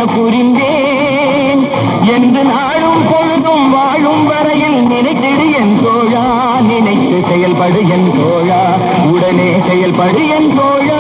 புரிந்தேன் என்று நாளும் பொழுதும் வாழும் வரையில் நினைத்திடு என் தோழா நினைத்து செயல்படு என் தோழா உடனே செயல்படு என் தோழா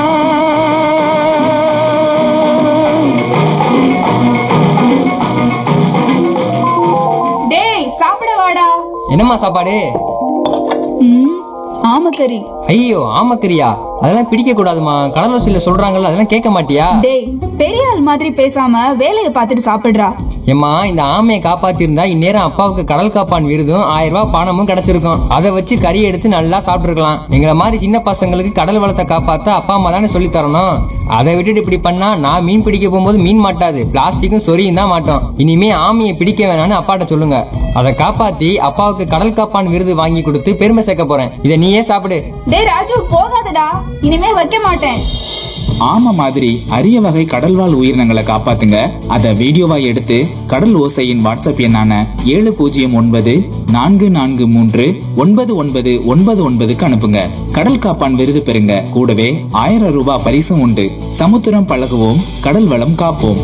டேய் சாப்பிட வாடா என்னம்மா சாப்பாடு ம் ஆமக்கறி ஐயோ ஆமக்கரியா அதெல்லாம் பிடிக்க கூடாதுமா கடலோசியில சொல்றாங்கல்ல அதெல்லாம் கேட்க மாட்டியா டேய் பெரிய ஆள் மாதிரி பேசாம வேலையை பார்த்துட்டு சாப்பிடுறா ஏம்மா இந்த ஆமையை காப்பாத்திருந்தா இந்நேரம் அப்பாவுக்கு கடல் காப்பான் விருதும் ஆயிரம் ரூபாய் பணமும் கிடைச்சிருக்கும் அதை வச்சு கறி எடுத்து நல்லா சாப்பிட்டுருக்கலாம் எங்களை மாதிரி சின்ன பசங்களுக்கு கடல் வளத்தை காப்பாத்த அப்பா அம்மா தானே சொல்லி தரணும் அதை விட்டுட்டு இப்படி பண்ணா நான் மீன் பிடிக்க போகும்போது மீன் மாட்டாது பிளாஸ்டிக்கும் சொரியும் தான் மாட்டோம் இனிமே ஆமையை பிடிக்க வேணாம்னு அப்பாட்ட சொல்லுங்க அதை காப்பாத்தி அப்பாவுக்கு கடல் காப்பான் விருது வாங்கி கொடுத்து பெருமை சேர்க்க போறேன் இதை நீயே சாப்பிடு டேய் ராஜு போகாதடா இனிமே வைக்க மாட்டேன் ஆமை மாதிரி அரிய வகை கடல்வாழ் உயிரினங்களை காப்பாத்துங்க அதை வீடியோவா எடுத்து கடல் ஓசையின் வாட்ஸ்அப் எண்ணான ஏழு பூஜ்ஜியம் ஒன்பது நான்கு நான்கு மூன்று ஒன்பது ஒன்பது ஒன்பது ஒன்பதுக்கு அனுப்புங்க கடல் காப்பான் விருது பெறுங்க கூடவே ஆயிரம் ரூபாய் பரிசும் உண்டு சமுத்திரம் பழகுவோம் கடல் வளம் காப்போம்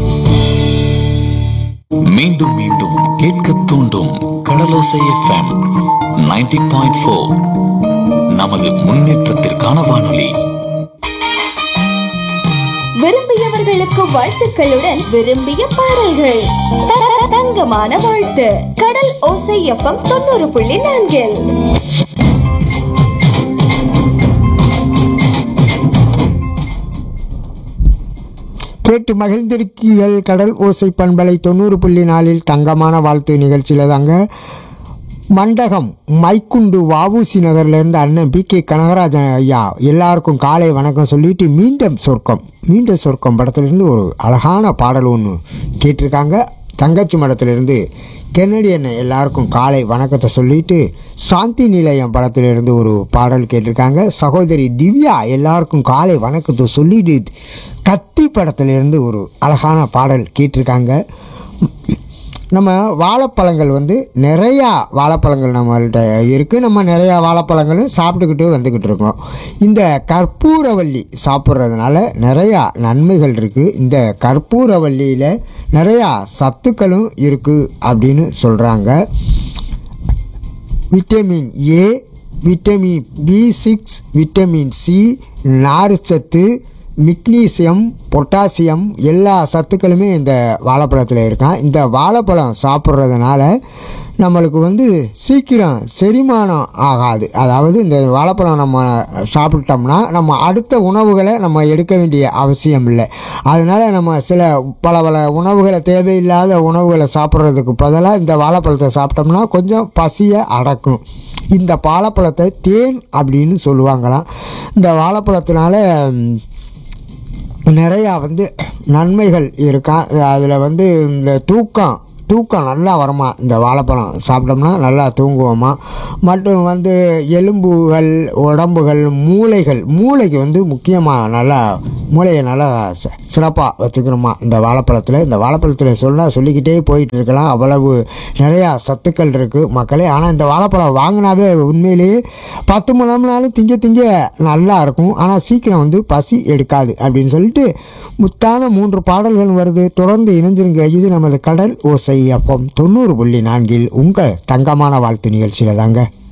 மீண்டும் மீண்டும் கேட்க தூண்டும் கடலோசை எஃப்எம் 90.4 பாயிண்ட் ஃபோர் நமது முன்னேற்றத்திற்கான வானொலி விரும்பியவர்களுக்கு வாழ்த்துக்களுடன் விரும்பிய பாடல்கள் த- தங்கமான வாழ்த்து கடல் ஓசை எஃப்எம் தொண்ணூறு புள்ளி நான்கில் கேட்டு மகிழ்ந்திருக்கீர்கள் கடல் ஓசை பண்பலை தொண்ணூறு புள்ளி நாலில் தங்கமான வாழ்த்து நிகழ்ச்சியில் தாங்க மண்டகம் மைக்குண்டு வாவூசி நகர்லேருந்து அண்ணன் பி கே கனகராஜன் ஐயா எல்லாருக்கும் காலை வணக்கம் சொல்லிட்டு மீண்டும் சொர்க்கம் மீண்டும் சொர்க்கம் படத்துலேருந்து ஒரு அழகான பாடல் ஒன்று கேட்டிருக்காங்க தங்கச்சி மடத்திலிருந்து கென்னடி அண்ணன் எல்லாருக்கும் காலை வணக்கத்தை சொல்லிட்டு சாந்தி நிலையம் படத்திலிருந்து ஒரு பாடல் கேட்டிருக்காங்க சகோதரி திவ்யா எல்லாருக்கும் காலை வணக்கத்தை சொல்லிட்டு கத்தி படத்திலிருந்து ஒரு அழகான பாடல் கேட்டிருக்காங்க நம்ம வாழைப்பழங்கள் வந்து நிறையா வாழைப்பழங்கள் நம்மள்ட்ட இருக்குது நம்ம நிறையா வாழைப்பழங்களும் சாப்பிட்டுக்கிட்டு வந்துக்கிட்டு இருக்கோம் இந்த கற்பூரவள்ளி சாப்பிட்றதுனால நிறையா நன்மைகள் இருக்குது இந்த கற்பூரவள்ளியில் நிறையா சத்துக்களும் இருக்குது அப்படின்னு சொல்கிறாங்க vitamin A vitamin B six vitamin C நார்ச்சத்து மெக்னீசியம் பொட்டாசியம் எல்லா சத்துக்களுமே இந்த வாழைப்பழத்தில் இருக்கான் இந்த வாழைப்பழம் சாப்பிட்றதுனால நம்மளுக்கு வந்து சீக்கிரம் செரிமானம் ஆகாது அதாவது இந்த வாழைப்பழம் நம்ம சாப்பிட்டோம்னா நம்ம அடுத்த உணவுகளை நம்ம எடுக்க வேண்டிய அவசியம் இல்லை அதனால் நம்ம சில பல பல உணவுகளை தேவையில்லாத உணவுகளை சாப்பிட்றதுக்கு பதிலாக இந்த வாழைப்பழத்தை சாப்பிட்டோம்னா கொஞ்சம் பசியை அடக்கும் இந்த வாழைப்பழத்தை தேன் அப்படின்னு சொல்லுவாங்களாம் இந்த வாழைப்பழத்தினால ம், நிறையா வந்து நன்மைகள் இருக்கா அதில் வந்து இந்த தூக்கம் தூக்கம் நல்லா வருமா இந்த வாழைப்பழம் சாப்பிட்டோம்னா நல்லா தூங்குவோமா மற்றும் வந்து எலும்புகள் உடம்புகள் மூளைகள் மூளைக்கு வந்து முக்கியமாக நல்லா மூளையை நல்லா சி- சிறப்பாக வச்சுக்கிறோமா இந்த வாழைப்பழத்தில் இந்த வாழைப்பழத்தில் சொன்னால் சொல்லிக்கிட்டே போயிட்டு இருக்கலாம் அவ்வளவு நிறையா சத்துக்கள் இருக்குது மக்களே ஆனால் இந்த வாழைப்பழம் வாங்கினாவே உண்மையிலேயே பத்து மணி நேரம்னாலும் திங்க திங்க நல்லா இருக்கும் ஆனால் சீக்கிரம் வந்து பசி எடுக்காது அப்படின்னு சொல்லிட்டு முத்தான மூன்று பாடல்கள் வருது தொடர்ந்து இணைஞ்சிருங்க இது நமது கடல் ஓசை அப்பம் தொண்ணூறு புள்ளி நான்கில் உங்கள் தங்கமான வாழ்த்து நிகழ்ச்சியில் தாங்க